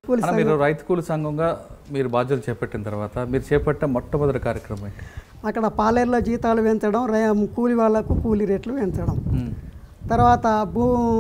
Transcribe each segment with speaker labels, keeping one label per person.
Speaker 1: కూలి
Speaker 2: అన్న, మీరు రైతు కూలి సంఘంగా మీరు బాధ్యతలు చేపట్టిన తర్వాత మీరు చేపట్టిన మొట్టమొదటి కార్యక్రమం ఏంటి
Speaker 1: అక్కడ పాలేరులో జీతాలు పెంచడం రై- కూలి వాళ్ళకు కూలి రేట్లు పెంచడం
Speaker 2: ఉమ్.
Speaker 1: తర్వాత భూ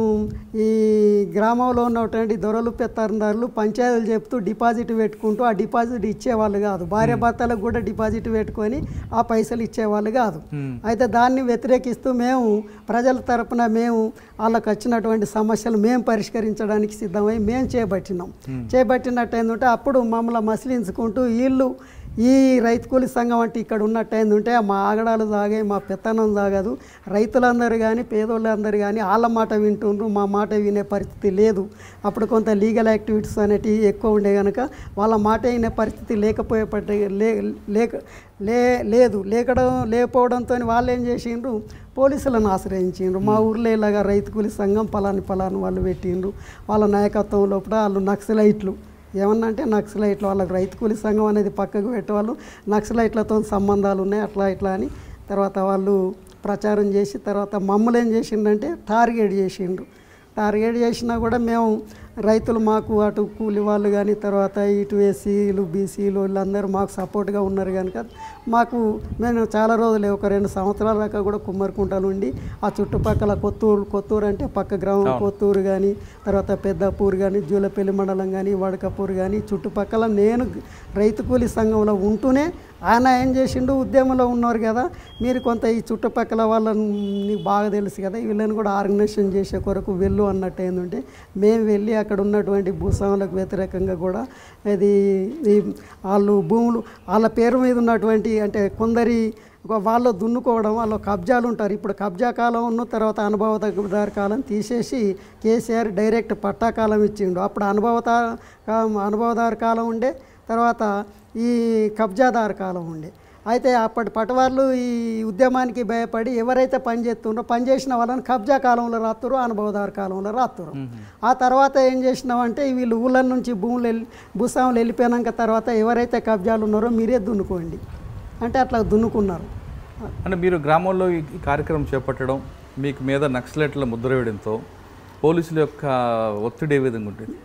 Speaker 1: ఈ గ్రామంలో ఉన్నటువంటి దొరలు పెత్తారుదారులు పంచాయతీలు చెప్తూ డిపాజిట్ పెట్టుకుంటూ ఆ డిపాజిట్ ఇచ్చేవాళ్ళు కాదు భార్య భర్తలకు కూడా డిపాజిట్ పెట్టుకొని ఆ పైసలు ఇచ్చేవాళ్ళు కాదు
Speaker 2: ఉమ్.
Speaker 1: అయితే దాన్ని వ్యతిరేకిస్తూ మేము ప్రజల తరపున మేము వాళ్ళకు వచ్చినటువంటి సమస్యలు మేము పరిష్కరించడానికి సిద్ధమై మేము చేపట్టినాం చేపట్టినట్టు ఏంటంటే అప్పుడు మమ్మల్ని మసిలించుకుంటూ వీళ్ళు ఈ రైతు కూలి సంఘం అంటే ఇక్కడ ఉన్నట్టు ఏంటంటే మా ఆగడాలు సాగే మా పెత్తనం సాగదు రైతులందరూ కానీ పేదోళ్ళందరూ కానీ వాళ్ళ మాట వింటుండ్రు మా మాట వినే పరిస్థితి లేదు అప్పుడు కొంత లీగల్ యాక్టివిటీస్ అనేటివి ఎక్కువ ఉండే కనుక వాళ్ళ మాట వినే పరిస్థితి లేకపోయేపట్టి లే లేక లే లేదు లేకడం లేకపోవడంతో వాళ్ళు ఏం చేసిండ్రు పోలీసులను ఆశ్రయించిండ్రు మా ఊర్లో ఇలాగా రైతు కూలి సంఘం పలాని పలాని వాళ్ళు పెట్టిండ్రు వాళ్ళ నాయకత్వం లోపల వాళ్ళు నక్సలైట్లు ఏమన్నా అంటే నక్సలైట్లు వాళ్ళకి రైతు కూలి సంఘం అనేది పక్కకు పెట్టేవాళ్ళు నక్సలైట్లతో సంబంధాలు ఉన్నాయి అట్లా ఇట్లా అని తర్వాత వాళ్ళు ప్రచారం చేసి తర్వాత మమ్మల్ని ఏం చేసిండంటే టార్గెట్ చేసిండ్రు టార్గెట్ చేసినా కూడా మేము రైతులు మాకు అటు కూలి వాళ్ళు కానీ తర్వాత ఇటు ఎస్సీలు బీసీలు వీళ్ళందరూ మాకు సపోర్ట్గా ఉన్నారు కనుక మాకు మేము చాలా రోజులు ఒక రెండు సంవత్సరాల దాకా కూడా కుమ్మరికుంటలు ఉండి ఆ చుట్టుపక్కల కొత్తూరు కొత్తూరు అంటే పక్క గ్రామం కొత్తూరు కానీ తర్వాత పెద్దపూర్ కానీ జూలపల్లి మండలం కానీ వడకపూర్ కానీ చుట్టుపక్కల నేను రైతు కూలి సంఘంలో ఉంటూనే ఆయన ఏం చేసిండు ఉద్యమంలో ఉన్నారు కదా మీరు కొంత ఈ చుట్టుపక్కల వాళ్ళని నీకు బాగా తెలుసు కదా వీళ్ళని కూడా ఆర్గనైజేషన్ చేసే కొరకు వెళ్ళు అన్నట్టు ఏంటంటే మేము వెళ్ళి అక్కడ ఉన్నటువంటి భూస్వాములకు వ్యతిరేకంగా కూడా ఇది ఈ వాళ్ళు భూములు వాళ్ళ పేరు మీద ఉన్నటువంటి అంటే కొందరి ఒక వాళ్ళు దున్నుకోవడం వాళ్ళు కబ్జాలు ఉంటారు ఇప్పుడు కబ్జా కాలం ఉన్న తర్వాత అనుభవదారు కాలం తీసేసి కేసీఆర్ డైరెక్ట్ పట్టా కాలం ఇచ్చిండు అప్పుడు అనుభవత అనుభవదారు కాలం ఉండే తర్వాత ఈ కబ్జాదారు కాలం ఉండే అయితే అప్పటి పటవార్లు ఈ ఉద్యమానికి భయపడి ఎవరైతే పని చేస్తుండ్రో పని చేసిన వాళ్ళని కబ్జా కాలంలో రాత్తురు అనుభవదారు కాలంలో రాత్తురు ఆ తర్వాత ఏం చేసినామంటే వీళ్ళు ఊళ్ళ నుంచి భూములు వెళ్ళి భూస్వాములు వెళ్ళిపోయినాక తర్వాత ఎవరైతే కబ్జాలు ఉన్నారో మీరే దున్నుకోండి అంటే అట్లా దున్నుకున్నారు
Speaker 2: అంటే మీరు గ్రామంలో ఈ ఈ కార్యక్రమం చేపట్టడం మీకు మీద నక్సలైట్ల ముద్ర వేయడంతో పోలీసుల యొక్క ఒత్తిడి ఏ విధంగా ఉంటుంది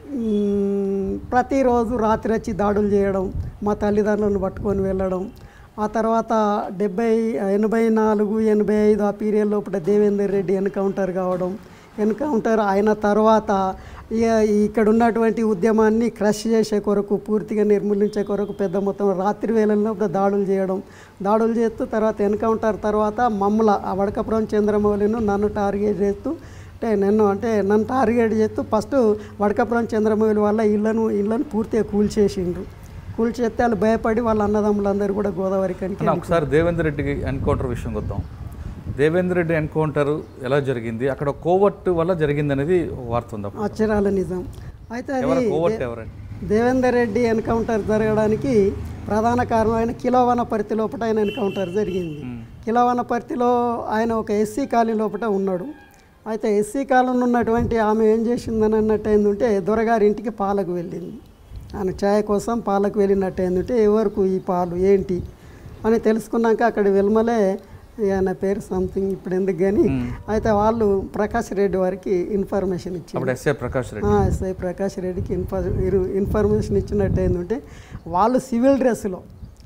Speaker 1: మ్మ్, ప్రతిరోజు రాత్రి వచ్చి దాడులు చేయడం మా తల్లిదండ్రులను పట్టుకొని వెళ్ళడం ఆ తర్వాత డెబ్బై ఎనభై నాలుగు ఎనభై ఐదు ఆ పీరియడ్ లోపల దేవేందర్ రెడ్డి ఎన్కౌంటర్ కావడం ఎన్కౌంటర్ అయిన తర్వాత ఇక ఇక్కడ ఉన్నటువంటి ఉద్యమాన్ని క్రష్ చేసే కొరకు పూర్తిగా నిర్మూలించే కొరకు పెద్ద మొత్తం రాత్రి వేళల్లో దాడులు చేయడం దాడులు చేస్తూ తర్వాత ఎన్కౌంటర్ తర్వాత మమ్మల ఆ వడకపురం చంద్రమౌళిను నన్ను టార్గెట్ చేస్తూ అంటే నన్ను అంటే నన్ను టార్గెట్ చేస్తూ ఫస్ట్ వడకపురం చంద్రమౌళి వల్ల ఇళ్ళను ఇళ్ళను పూర్తిగా కూల్చేసిండ్రు కూల్చేస్తే వాళ్ళు భయపడి వాళ్ళ అన్నదమ్ములందరూ కూడా గోదావరి కనికి
Speaker 2: అన్న ఒకసారి దేవేందర్ రెడ్డి ఎన్కౌంటర్ విషయం వద్దాం దేవేందర్ రెడ్డి ఎన్కౌంటర్ ఎలా జరిగింది అక్కడ కోవట్ వల్ల జరిగింది అనేది ఒక వార్త ఉంది అప్పుడు.
Speaker 1: అక్షరాల నిజం అయితే
Speaker 2: ఎవరు
Speaker 1: అది
Speaker 2: కోవట్ ఎవరండి
Speaker 1: దేవేందర్ రెడ్డి ఎన్కౌంటర్ జరగడానికి ప్రధాన కారణం ఆయన కిలోవనపర్తి లోపల ఆయన ఎన్కౌంటర్ జరిగింది కిలోవనపర్తిలో ఆయన ఒక ఎస్సీ కాలనీ లోపల ఉన్నాడు అయితే ఎస్సీ కాలంలో ఉన్నటువంటి ఆమె ఏం చేసిందని అన్నట్టు ఏంటంటే దొరగారి ఇంటికి పాలకు వెళ్ళింది ఆయన ఛాయ్ కోసం పాలకు వెళ్ళినట్టు ఏంటంటే ఎవరికి ఈ పాలు ఏంటి అని తెలుసుకున్నాక అక్కడ వెల్మలే ఆయన పేరు సంథింగ్ ఇప్పుడు ఎందుకు కానీ అయితే వాళ్ళు ప్రకాష్ రెడ్డి వారికి ఇన్ఫర్మేషన్ ఇచ్చింది
Speaker 2: అప్పుడు ఎస్ఏ ప్రకాష్ రెడ్డి
Speaker 1: ఆ, ఎస్ఐ ప్రకాష్ రెడ్డికి ఇన్ఫర్ ఇరు- ఇన్ఫర్మేషన్ ఇచ్చినట్టు ఏంటంటే వాళ్ళు సివిల్ డ్రెస్సులో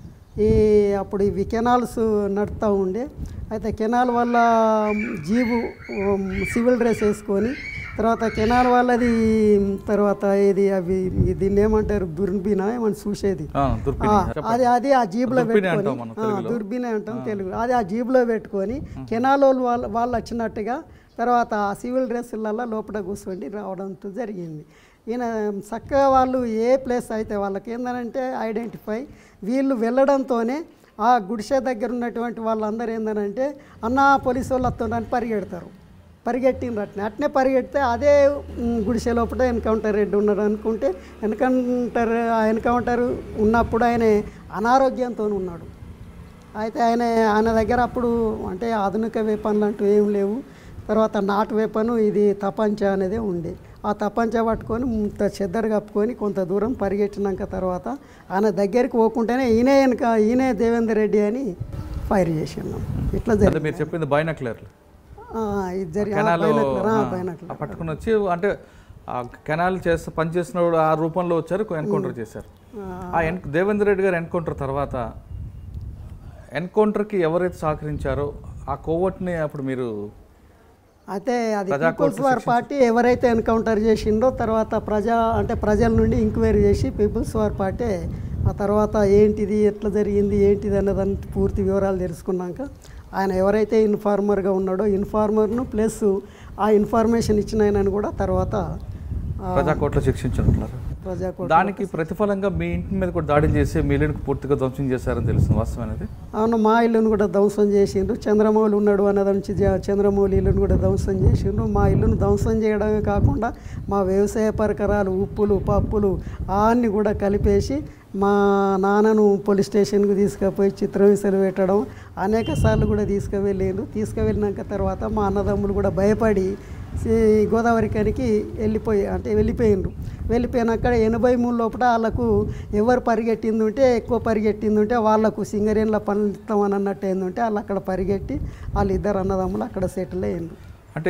Speaker 1: ఈ అప్పుడు ఇవి కెనాల్స్ నడుతూ ఉండే అయితే కెనాల్ వల్ల జీబు ఉమ్, సివిల్ డ్రెస్ వేసుకొని తర్వాత కెనాల్ వాళ్ళది తర్వాత ఇది అవి దీన్ని ఏమంటారు దుర్బినా ఏమని చూసేది
Speaker 2: ఆ, దుర్పిని
Speaker 1: ఆ, అది అది ఆ జీబులో
Speaker 2: దుర్బిని
Speaker 1: పెట్టుకొని
Speaker 2: అంటాం మనం
Speaker 1: ఆ, దుర్బిని అంటాం తెలుగు అది ఆ జీబులో పెట్టుకొని కెనాల్ వాళ్ళు వాళ్ళు వచ్చినట్టుగా తర్వాత ఆ సివిల్ డ్రెస్సులలో లోపల కూర్చోండి రావడంతో జరిగింది ఈయన చక్కగా వాళ్ళు ఏ ప్లేస్ అయితే వాళ్ళకి ఏంటంటే ఐడెంటిఫై వీళ్ళు వెళ్ళడంతోనే ఆ గుడిసె దగ్గర ఉన్నటువంటి వాళ్ళందరూ ఏంటంటే అన్న పోలీసు వాళ్ళు వస్తుండని పరిగెడతారు పరిగెట్టిండ్రు అట్నే అట్నే పరిగెడితే అదే ఉమ్, గుడిసె లోపల ఎన్కౌంటర్ రెడ్డి ఉన్నాడు అనుకుంటే ఎన్కౌంటర్ ఆ ఎన్కౌంటర్ ఉన్నప్పుడు ఆయన అనారోగ్యంతో ఉన్నాడు అయితే ఆయన ఆయన దగ్గర అప్పుడు అంటే ఆధునిక వేపన్లు అంటూ ఏం లేవు తర్వాత నాటు వేపను ఇది తపంచ అనేది ఉండే ఆ తపంచ పట్టుకొని ఇంత చెద్దరు కప్పుకొని కొంత దూరం పరిగెట్టినాక తర్వాత ఆయన దగ్గరికి పోకుంటేనే ఈయనే వెనక ఈయనే దేవేందర్ రెడ్డి అని ఫైర్ చేసినాం ఇట్లా
Speaker 2: అదే
Speaker 1: జరిగింది
Speaker 2: మీరు చెప్పింది బైనక్లర్లు
Speaker 1: ఆ, ఇది జరిగి
Speaker 2: కెనాల్
Speaker 1: బైనక్లర్ బైనక్లర్
Speaker 2: పట్టుకుని వచ్చి అంటే ఆ కెనాల్ చేస్తే పనిచేసినప్పుడు ఆ రూపంలో వచ్చారు ఎన్కౌంటర్ చేశారు ఆ ఎన్ దేవేంద్ర రెడ్డి గారు ఎన్కౌంటర్ తర్వాత ఎన్కౌంటర్కి ఎవరైతే సహకరించారో ఆ కోవట్ని అప్పుడు మీరు
Speaker 1: అయితే అది
Speaker 2: ప్రజా
Speaker 1: పీపుల్స్ వార్ పార్టీ ఎవరైతే ఎన్కౌంటర్ చేసిండో తర్వాత ప్రజా అంటే ప్రజల నుండి ఎంక్వైరీ చేసి పీపుల్స్ వార్ పార్టీ ఆ తర్వాత ఏంటిది ఎట్లా జరిగింది ఏంటిది అన్నదాన్ని పూర్తి వివరాలు తెలుసుకున్నాక ఆయన ఎవరైతే ఇన్ఫార్మర్గా ఉన్నాడో ఇన్ఫార్మర్ను ప్లస్ ఆ ఇన్ఫర్మేషన్ ఇచ్చిన ఆయనను కూడా తర్వాత ఆ,
Speaker 2: ప్రజాకోట్లో శిక్షించినట్లున్నారు
Speaker 1: ప్రజా కోర్టు-
Speaker 2: దానికి ప్రతిఫలంగా మీ ఇంటి మీద కూడా దాడులు చేసి మీ ఇల్లుని పూర్తిగా ధ్వంసం చేశారని తెలుస్తుంది వాస్తవం అనేది
Speaker 1: అవును మా ఇల్లును కూడా ధ్వంసం చేసిండ్రు చంద్రమౌళి ఉన్నాడు అన్నది నుంచి జ- చంద్రమౌళి ఇల్లును కూడా ధ్వంసం చేసిండ్రు మా ఇల్లును ధ్వంసం చేయడమే కాకుండా మా వ్యవసాయ పరికరాలు ఉప్పులు పప్పులు అన్నీ కూడా కలిపేసి మా నాన్నను పోలీస్ స్టేషన్కి తీసుకుపోయి చిత్రహింసలు పెట్టడం అనేక సార్లు కూడా తీసుకువెళ్ళిండ్రు తీసుకువెళ్ళినాక తర్వాత మా అన్నదమ్ములు కూడా భయపడి సి- గోదావరి కనికి వెళ్ళిపోయి అంటే వెళ్ళిపోయిండ్రు వెళ్ళిపోయినాక ఎనభై మూడు లోపల వాళ్ళకు ఎవరు పరిగెట్టింది ఉంటే ఎక్కువ పరిగెట్టింది ఉంటే వాళ్ళకు సింగరేన్ల పనులు ఇస్తామని అన్నట్టు ఏంది ఉంటే వాళ్ళు అక్కడ పరిగెట్టి వాళ్ళు ఇద్దరు అన్నదమ్ములు అక్కడ సెటిల్ అయ్యిండ్రు
Speaker 2: అంటే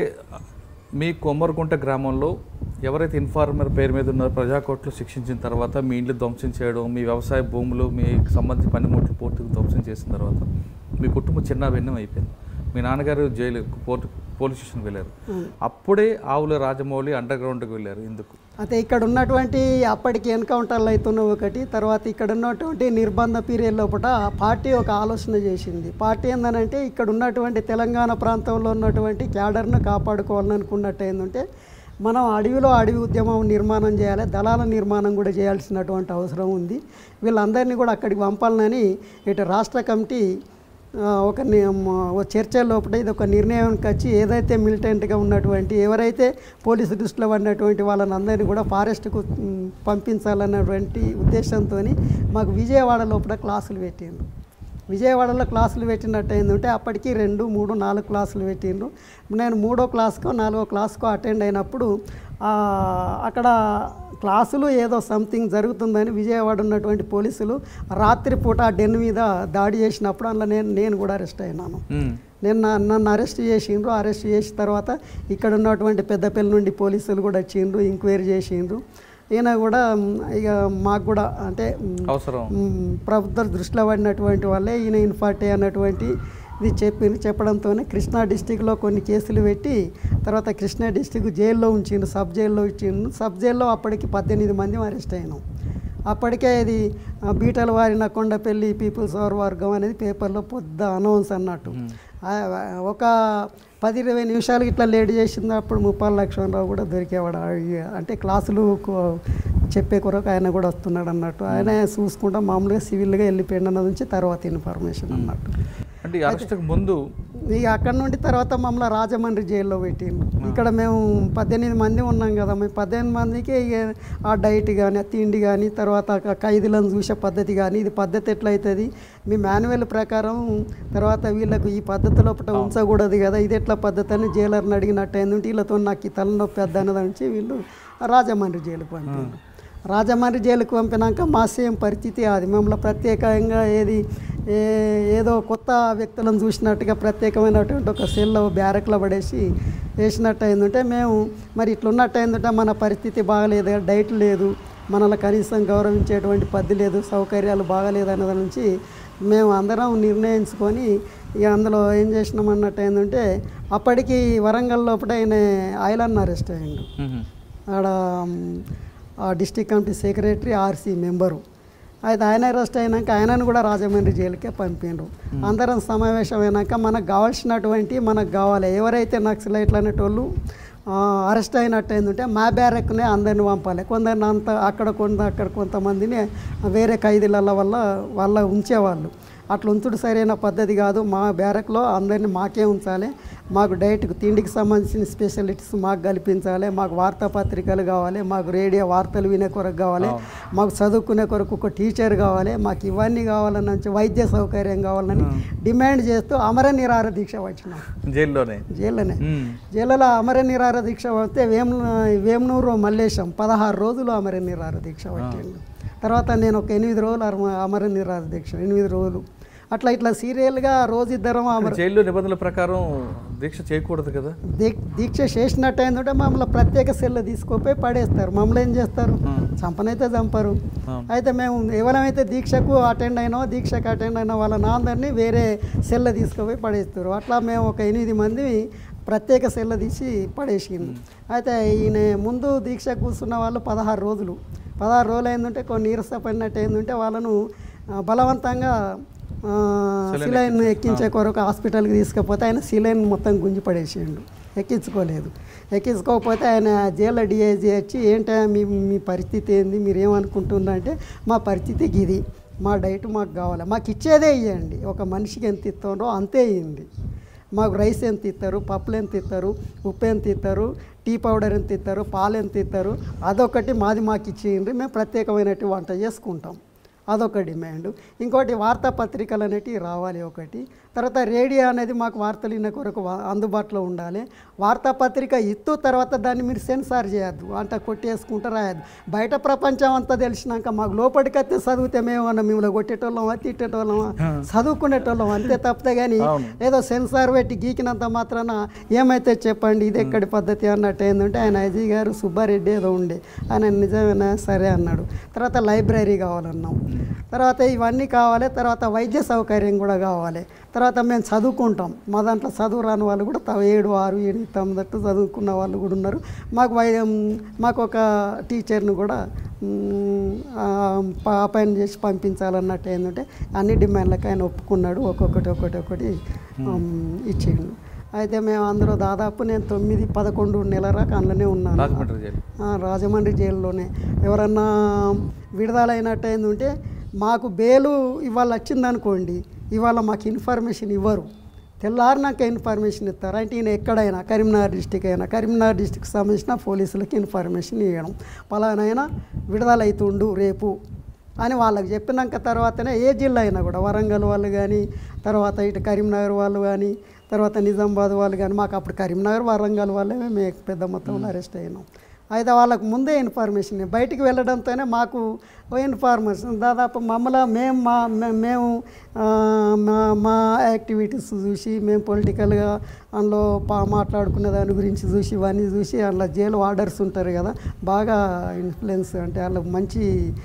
Speaker 2: మీ కొమ్మరకుంట గ్రామంలో ఎవరైతే ఇన్ఫార్మర్ పేరు మీద ఉన్నారో ప్రజాకోట్లు శిక్షించిన తర్వాత మీ ఇండ్లు ధ్వంసం చేయడం మీ వ్యవసాయ భూములు మీకు సంబంధించిన పనిముట్లు పూర్తిగా ధ్వంసం చేసిన తర్వాత మీ కుటుంబం చిన్న భిన్నం అయిపోయింది మీ నాన్నగారు జైలు పోర్టు పోలీస్ స్టేషన్కి వెళ్ళారు అప్పుడే ఆవుల రాజమౌళి అండర్ గ్రౌండ్కి వెళ్ళారు ఎందుకు
Speaker 1: అయితే ఇక్కడ ఉన్నటువంటి అప్పటికి ఎన్కౌంటర్లు అవుతున్న ఒకటి తర్వాత ఇక్కడ ఉన్నటువంటి నిర్బంధ పీరియడ్ లోపల పార్టీ ఒక ఆలోచన చేసింది పార్టీ ఏందనంటే ఇక్కడ ఉన్నటువంటి తెలంగాణ ప్రాంతంలో ఉన్నటువంటి క్యాడర్ను కాపాడుకోవాలని అనుకున్నట్టు ఏంటంటే మనం అడవిలో అడవి ఉద్యమం నిర్మాణం చేయాలి దళాల నిర్మాణం కూడా చేయాల్సినటువంటి అవసరం ఉంది వీళ్ళందరినీ కూడా అక్కడికి పంపాలని ఇటు రాష్ట్ర కమిటీ ఆ, ఒక ని- మ- ఓ చర్చ లోపల ఇది ఒక నిర్ణయానికి వచ్చి ఏదైతే మిలిటెంట్గా ఉన్నటువంటి ఎవరైతే పోలీసు దృష్టిలో పడినటువంటి వాళ్ళని అందరినీ కూడా ఫారెస్ట్కు మ్, పంపించాలన్నటువంటి ఉద్దేశంతో మాకు విజయవాడ లోపల క్లాసులు పెట్టిండ్రు విజయవాడలో క్లాసులు పెట్టినట్టు ఏంటంటే అప్పటికి రెండు మూడు నాలుగు క్లాసులు పెట్టిండ్రు నేను మూడో క్లాస్కో నాలుగో క్లాస్కో అటెండ్ అయినప్పుడు ఆ, అక్కడ క్లాసులు ఏదో సంథింగ్ జరుగుతుందని విజయవాడ ఉన్నటువంటి పోలీసులు రాత్రిపూట ఆ డెన్ మీద దాడి చేసినప్పుడు అందులో నేను నేను కూడా అరెస్ట్ అయినాను
Speaker 2: మ్మ్.
Speaker 1: నేను నా- నన్ను అరెస్ట్ చేసిండ్రు అరెస్ట్ చేసిన తర్వాత ఇక్కడ ఉన్నటువంటి పెద్దపల్లి నుండి పోలీసులు కూడా వచ్చిండ్రు ఎంక్వైరీ చేసిండ్రు ఈయన కూడా మ్, ఇక మాకు కూడా అంటే మ్,
Speaker 2: అవసరం
Speaker 1: మ్, ప్రభుత్వ దృష్టిలో పడినటువంటి వాళ్ళే ఈయన ఇన్ఫార్టీ అన్నటువంటి ఇది చెప్పి చెప్పడంతోనే కృష్ణా డిస్టిక్లో కొన్ని కేసులు పెట్టి తర్వాత కృష్ణా డిస్టిక్ జైల్లో ఉంచిండు సబ్ జైల్లో ఉంచిండు సబ్ జైల్లో అప్పటికి పద్దెనిమిది మంది అరెస్ట్ అయినాం అప్పటికే ఇది ఆ, బీటల వారిన కొండపల్లి పీపుల్స్ అవర్ వర్గం అనేది పేపర్లో పొద్ద అనౌన్స్ అన్నట్టు ఆ, ఒక పది ఇరవై నిమిషాలు ఇట్లా లేట్ చేసింది అప్పుడు ముప్పాల లక్ష్మణరావు కూడా దొరికేవాడు ఆ- అంటే క్లాసులు కో- చెప్పే కొరకు ఆయన కూడా వస్తున్నాడు అన్నట్టు ఆయన చూసుకుంటా మామూలుగా సివిల్గా వెళ్ళిపోయిండు అన్నది నుంచి తర్వాత ఇన్ఫర్మేషన్ అన్నట్టు
Speaker 2: అంటే ఈ అరెస్ట్కి ముందు
Speaker 1: ఇక అక్కడ నుండి తర్వాత మమ్మల్ని రాజమండ్రి జైల్లో పెట్టిండు ఇక్కడ మేము పద్దెనిమిది మంది ఉన్నాం కదా మేము పద్దెనిమిది మందికి ఇక ఆ డైట్ కానీ ఆ తిండి కానీ తర్వాత ఆ ఖైదీలను చూసే పద్ధతి కానీ ఇది పద్ధతి ఎట్లయితుంది మీ మాన్యువల్ ప్రకారం తర్వాత వీళ్ళకు ఈ పద్ధతి లోపల ఉంచకూడదు కదా ఇది ఎట్లా పద్ధతి అని జైలర్ని అడిగినట్టు ఏంటంటే వీళ్ళతో నాకు ఈ తలనొప్పి వద్ద అన్నది నుంచి వీళ్ళు రాజమండ్రి జైలుకు పంపారు రాజమండ్రి జైలుకు పంపినాక మా సేమ్ పరిస్థితి అది మమ్మల్ని ప్రత్యేకంగా ఏది ఏ ఏదో కొత్త వ్యక్తులను చూసినట్టుగా ప్రత్యేకమైనటువంటి ఒక సెల్లో బ్యారక్లో పడేసి వేసినట్టు అయిందంటే మేము మరి ఇట్లున్నట్టు అయిందంటే మన పరిస్థితి బాగలేదు డైట్ లేదు మనల్ని కనీసం గౌరవించేటువంటి పద్ధతి లేదు సౌకర్యాలు బాగలేదు అన్నది నుంచి మేము అందరం నిర్ణయించుకొని ఇక అందులో ఏం చేసినాం అన్నట్టు ఏంటంటే అప్పటికి వరంగల్ లోపల ఆయన ఐలన్ అరెస్ట్ అయ్యిండు
Speaker 2: మ్మ్.
Speaker 1: ఆడ మ్, ఆ district committee secretary RC member అయితే ఆయన అరెస్ట్ అయినాక ఆయనను కూడా రాజమండ్రి జైలుకే పంపిండ్రు అందరం సమావేశం అయినాక మనకు కావాల్సినటువంటి మనకు కావాలి ఎవరైతే నక్సలైట్లు అనేటోళ్ళు ఆ, అరెస్ట్ అయినట్టు ఏంటంటే మా బ్యారెక్నే అందరిని పంపాలి కొందరిని అంత అక్కడ కొంత అక్కడ కొంతమందిని వేరే ఖైదీల వల్ల వాళ్ళ ఉంచేవాళ్ళు అట్లా ఉంచుడు సరైన పద్ధతి కాదు మా బ్యారక్లో అందరిని మాకే ఉంచాలి మాకు డైట్కి తిండికి సంబంధించిన స్పెషలిటీస్ మాకు కల్పించాలి మాకు వార్తాపత్రికలు కావాలి మాకు రేడియో వార్తలు వినే కొరకు కావాలి మాకు చదువుకునే కొరకు ఒక టీచర్ కావాలి మాకు ఇవన్నీ కావాలని నుంచి వైద్య సౌకర్యం కావాలని డిమాండ్ చేస్తూ అమర నిరార దీక్ష వచ్చినాం
Speaker 2: జైల్లోనే
Speaker 1: జైల్లోనే
Speaker 2: మ్మ్.
Speaker 1: జైలులో అమర నిరార దీక్ష పడితే వేం వేమనూరు మల్లేశం పదహారు రోజులు అమర నిరార దీక్ష పట్టిండు తర్వాత నేను ఒక ఎనిమిది రోజులు అర- అమర నిరార దీక్ష ఎనిమిది రోజులు అట్లా ఇట్లా సీరియల్గా రోజు ఇద్దరం ఆ
Speaker 2: జైల్లో నిబంధనల ప్రకారం దీక్ష చేయకూడదు కదా
Speaker 1: దీ- దీక్ష చేసినట్టు అయిందంటే మమ్మల్ని ప్రత్యేక సెల్ తీసుకుపోయి పడేస్తారు మమ్మల్ని ఏం చేస్తారు చంపనైతే చంపరు
Speaker 2: అవును.
Speaker 1: అయితే మేము ఎవరైతే దీక్షకు అటెండ్ అయినా దీక్షకు అటెండ్ అయిన వాళ్ళ నాందరినీ వేరే సెల్ తీసుకుపోయి పడేస్తారు అట్లా మేము ఒక ఎనిమిది మంది ప్రత్యేక సెల్ తీసి పడేసిండు అయితే ఈయన ముందు దీక్ష కూర్చున్న వాళ్ళు పదహారు రోజులు పదహారు రోజులు అయిందంటే కొన్ని నీరసపడినట్టు అయిందంటే వాళ్ళను ఆ, బలవంతంగా ఆ, సిలైన్ ఎక్కించే కొరకు హాస్పిటల్కి తీసుకపోతే ఆయన సిలైన్ మొత్తం గుంజి పడేసిండు ఎక్కించుకోలేదు ఎక్కించుకోకపోతే ఆయన జైల్లో డిఐజీ వచ్చి ఏంటో మీ మీ పరిస్థితి ఏంది మీరు ఏమనుకుంటున్నారంటే మా పరిస్థితి ఇది మా డైట్ మాకు కావాలి మాకు ఇచ్చేదే ఇవ్వండి ఒక మనిషికి ఎంత ఇస్తారో అంతే ఇవ్వండి మాకు రైస్ ఎంత ఇస్తారు పప్పులు ఎంత ఇస్తారు ఉప్పు ఎంత ఇస్తారు టీ పౌడర్ ఎంత ఇస్తారు పాలు ఎంత ఇస్తారు అదొకటి మాది మాకు ఇచ్చేయండి మేము ప్రత్యేకమైనటువంటి వంట చేసుకుంటాం అదొక డిమాండ్ ఇంకోటి వార్తాపత్రికలు అనేటివి రావాలి ఒకటి తర్వాత రేడియో అనేది మాకు వార్తలు విన్న కొరకు వా- అందుబాటులో ఉండాలి వార్తాపత్రిక ఇత్తు తర్వాత దాన్ని మీరు సెన్సార్ చేయొద్దు అంట కొట్టేసుకుంటూ రాయద్దు బయట ప్రపంచం అంతా తెలిసినాక మాకు లోపలికైతే చదివితే మేమన్నా మిమ్మల్ని కొట్టేటోళ్ళమా తిట్టేటోళ్ళమా చదువుకునేటోళ్ళం అంతే తప్పితే కానీ
Speaker 2: అవును.
Speaker 1: ఏదో సెన్సార్ పెట్టి గీకినంత మాత్రాన ఏమైతే చెప్పండి ఇది ఎక్కడి పద్ధతి అన్నట్టు ఏంటంటే ఆయన అజయ్ గారు సుబ్బారెడ్డి ఏదో ఉండే ఆయన నిజమేనా సరే అన్నాడు తర్వాత లైబ్రరీ కావాలన్నాం తర్వాత ఇవన్నీ కావాలి తర్వాత వైద్య సౌకర్యం కూడా కావాలి తర్వాత మేము చదువుకుంటాం మా దాంట్లో చదువు రాని వాళ్ళు కూడా త- ఏడు ఆరు ఎనిమిది తొమ్మిది చదువుకున్న వాళ్ళు కూడా ఉన్నారు మాకు వై మాకు ఒక టీచర్ను కూడా మ్, ఆ, ప- అపాయింట్ చేసి పంపించాలన్నట్టు ఏంటంటే అన్ని డిమాండ్లకు ఆయన ఒప్పుకున్నాడు ఒక్కొక్కటి ఒక్కటి ఒకటి ఇచ్చిండు అయితే మేము అందరూ దాదాపు నేను తొమ్మిది పదకొండు నెలల దాకా అందులోనే ఉన్నాను
Speaker 2: రాజమండ్రి జైలు
Speaker 1: ఆ, రాజమండ్రి జైల్లోనే ఎవరన్నా విడుదలైనట్టు ఏంటంటే మాకు బెయిలు ఇవాళ వచ్చిందనుకోండి ఇవాళ మాకు ఇన్ఫర్మేషన్ ఇవ్వరు తెల్లారినాక ఇన్ఫర్మేషన్ ఇస్తారు అంటే ఈయన ఎక్కడైనా కరీంనగర్ డిస్టిక్ అయినా కరీంనగర్ డిస్టిక్ సంబంధించిన పోలీసులకి ఇన్ఫర్మేషన్ ఇవ్వడం పలానైనా విడుదలవుతుండు రేపు అని వాళ్ళకి చెప్పినాక తర్వాతనే ఏ జిల్లా అయినా కూడా వరంగల్ వాళ్ళు కానీ తర్వాత ఇటు కరీంనగర్ వాళ్ళు కానీ తర్వాత నిజామాబాద్ వాళ్ళు కానీ మాకు అప్పుడు కరీంనగర్ వరంగల్ వాళ్ళే మేము పెద్ద మొత్తంలో అరెస్ట్ అయినాం అయితే వాళ్ళకు ముందే ఇన్ఫర్మేషన్ బయటికి వెళ్ళడంతోనే మాకు ఓ ఇన్ఫర్మేషన్ దాదాపు మమ్మల్ని మేము మా మే- మేము ఆ, మా మా యాక్టివిటీస్ చూసి మేము పొలిటికల్గా అందులో పా మాట్లాడుకునే దాని గురించి చూసి ఇవన్నీ చూసి అందులో జైలు వార్డర్స్ ఉంటారు కదా బాగా ఇన్ఫ్లుయెన్స్ అంటే వాళ్ళు మంచి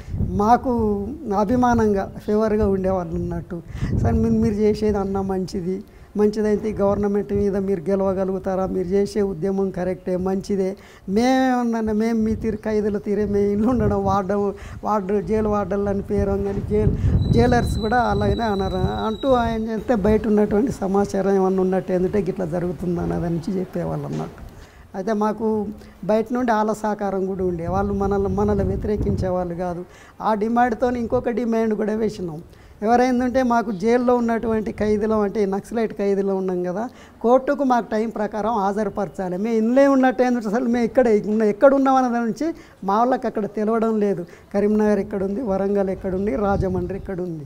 Speaker 1: మాకు అభిమానంగా ఫేవర్గా ఉండేవాళ్ళు ఉన్నట్టు సరే మీరు మీరు చేసేది అన్న మంచిది మంచిదైతే ఈ గవర్నమెంట్ మీద మీరు గెలవగలుగుతారా మీరు చేసే ఉద్యమం కరెక్టే మంచిదే మేమేమన్నా మేము మీ తీరు ఖైదులు తీరే మేము ఇల్లు ఉండడం వాడడం వార్డు జైలు వార్డర్లు అని పేరు కానీ జైలు జైలర్స్ కూడా అలాగనే అన్నారు అంటూ ఆయన చెప్తే బయట ఉన్నటువంటి సమాచారం ఏమన్నా ఉన్నట్టు ఏంటంటే గిట్లా జరుగుతుంది అన్నది నుంచి చెప్పేవాళ్ళు అన్నట్టు అయితే మాకు బయట నుండి ఆల సహకారం కూడా ఉండే వాళ్ళు మనల్ని మనల్ని వ్యతిరేకించే వాళ్ళు కాదు ఆ డిమాండ్తో ఇంకొక డిమాండ్ కూడా వేసినాం ఎవరైందంటే మాకు జైల్లో ఉన్నటువంటి ఖైదీలో అంటే నక్సలైట్ ఖైదీలో ఉన్నాం కదా కోర్టుకు మాకు టైం ప్రకారం హాజరుపరచాలి మేము ఇన్లే ఉన్నట్టు ఏంటంటే అసలు మేము ఇక్కడ ఉన్న ఎక్కడ ఉన్నాం అన్న దాని నుంచి మా వాళ్ళకి అక్కడ తెలవడం లేదు కరీంనగర్ ఎక్కడుంది వరంగల్ ఎక్కడుంది రాజమండ్రి ఎక్కడుంది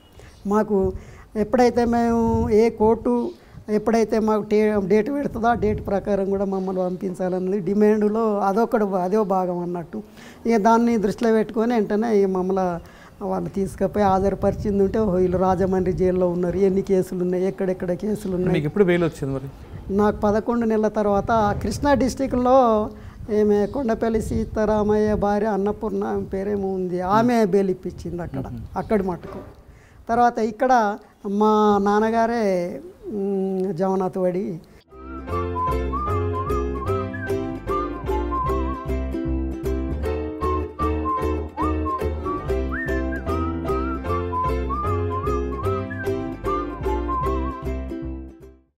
Speaker 1: మాకు ఎప్పుడైతే మేము ఏ కోర్టు ఎప్పుడైతే మాకు టే డేట్ పెడుతుందో ఆ డేట్ ప్రకారం కూడా మమ్మల్ని పంపించాలన్నది డిమాండ్లో అదొకటి అదో భాగం అన్నట్టు ఇక దాన్ని దృష్టిలో పెట్టుకొని వెంటనే ఇక మమ్మల్ని వాళ్ళు తీసుకుపోయి హాజరుపరిచింది ఉంటే ఓహో వీళ్ళు రాజమండ్రి జైల్లో ఉన్నారు ఎన్ని కేసులు ఉన్నాయి ఎక్కడెక్కడ కేసులు ఉన్నాయి
Speaker 2: మీకు ఎప్పుడు బెయిల్ వచ్చింది మరి
Speaker 1: నాకు పదకొండు నెలల తర్వాత కృష్ణా డిస్టిక్లో ఏమే కొండపల్లి సీతారామయ్య భార్య అన్నపూర్ణ ఆమె పేరేమో ఉంది ఆమె బెయిల్ ఇప్పించింది అక్కడ అక్కడి మటుకు తర్వాత ఇక్కడ మా నాన్నగారే మ్, జగన్నాథ్ వడి